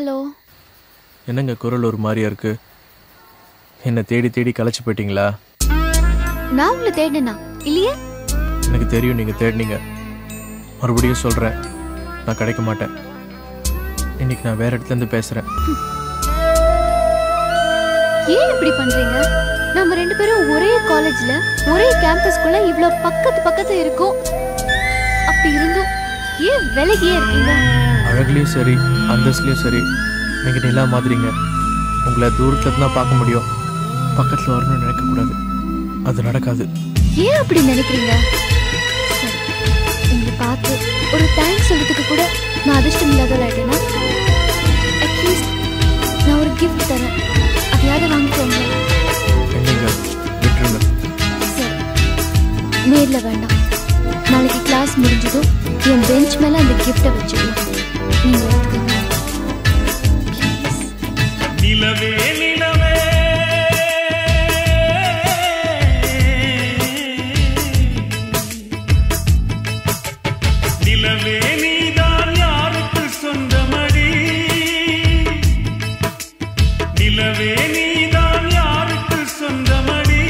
Hello என்னங்க குரல் ஒரு மாதிரியா இருக்கு என்ன தேடி தேடி களைச்சு போயிட்டீங்களா நான் உங்களை தேடினா இல்லையே எனக்கு தெரியும் நீங்க தேடினீங்க மறுபடியும் சொல்றேன் நான் கிடைக்க மாட்டேன் இன்னைக்கு நான் வேற இடத்துல இருந்து பேசுறேன் ஏன் இப்படி பண்றீங்க நம்ம ரெண்டு பேரும் ஒரே காலேஜ்ல ஒரே கேம்பஸ்க்குள்ள இவ்ளோ பக்கத்து பக்கத்துல இருக்கோம் அப்படி இருந்தும் ஏன் விலகியே இருக்கீங்க அழகுலயும் சரி அந்தஸ்துலயும் சரி நீங்க நிலா மாதிரிங்க உங்களை தூரத்துல இருந்து தான் பார்க்க முடியும் பக்கத்துல வரணும்னு நினைக்க கூடாது அது நடக்காது ஏன் அப்படி நினைக்கிறீங்க சரி, உங்களை பார்த்து ஒரு தேங்க்ஸ் சொல்றதுக்கு கூட நான் அதிர்ஷ்டம் இல்லாதவள் ஆயிட்டேனா அட்லீஸ்ட் நான் ஒரு கிஃப்ட் தரேன் அதையாவது வாங்கிக்கோங்க என்னங்க விட்டுருங்க சரி நேர்ல வேண்டாம் நாளைக்கு கிளாஸ் முடிஞ்சதும் என் பெஞ்ச் மேல அந்த கிஃப்ட்டை வச்சுக்கலாம் நீங்க எடுத்துக்கோங்க Please. நிலவே நிலவே நிலவே நீதான் யாருக்கு சொந்தமடி நிலவே நீதான் யாருக்கு சொந்தமடி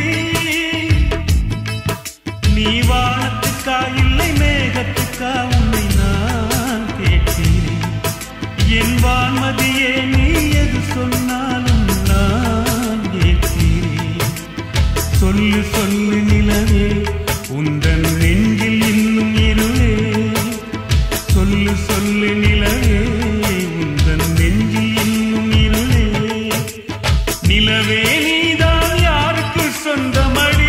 நீ வானத்துக்கா இல்லை மேகத்துக்கா உன்னை நான் கேட்கிறேன் என் வான்மதியே நீ எது சொன்னாலும் நான் ஏற்கிறேன் சொல்லு சொல்லு நிலவே உந்தன் நெஞ்சில் இன்னும் இருளே சொல்லு சொல்லு நிலவே உந்தன் நெஞ்சில் இன்னும் இருளே நிலவே நீதான் யாருக்கு சொந்தமடி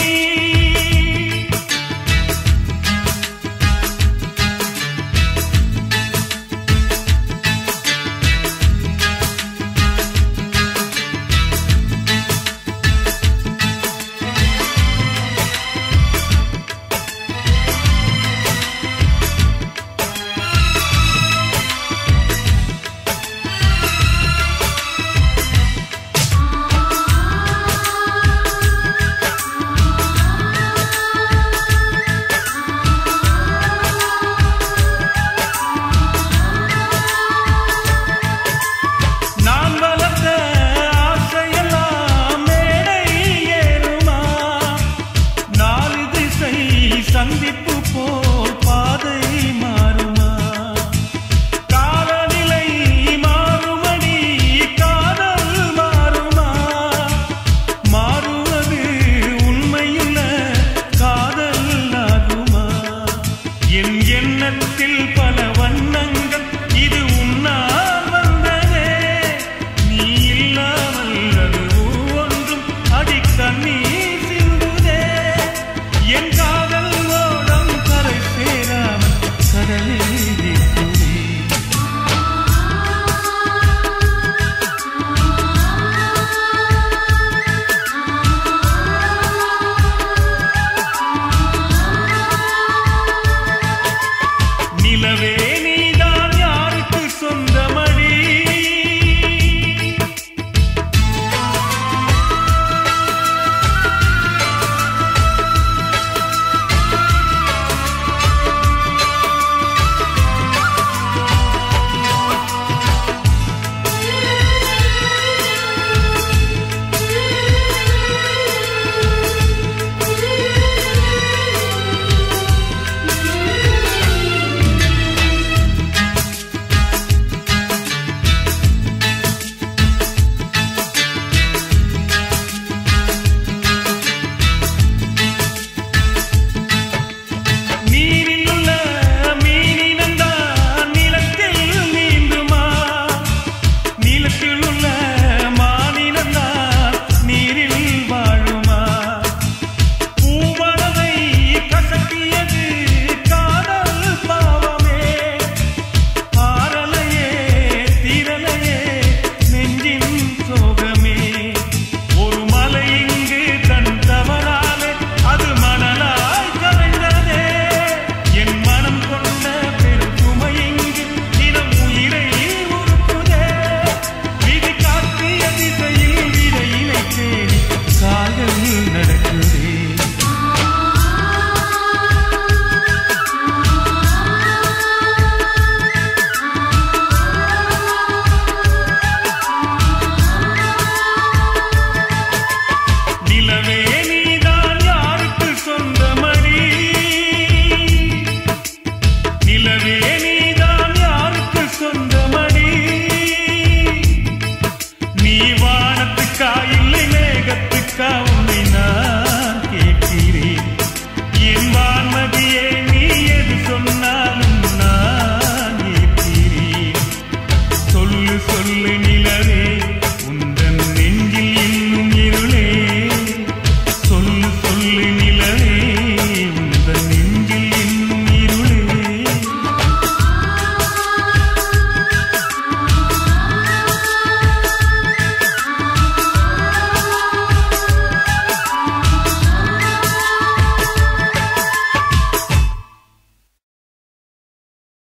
நான் வளர்த்த ஆசையெல்லாம் மேடை ஏறுமா நாலு திசை சந்திப்பு போல் பாதை மாறுமா காலநிலை மாறுமடி காதல் மாறுமா மாறுவது உண்மையுள்ள காதல் ஆகுமா என் எண்ணத்தில் பல வண்ணங்கள் இது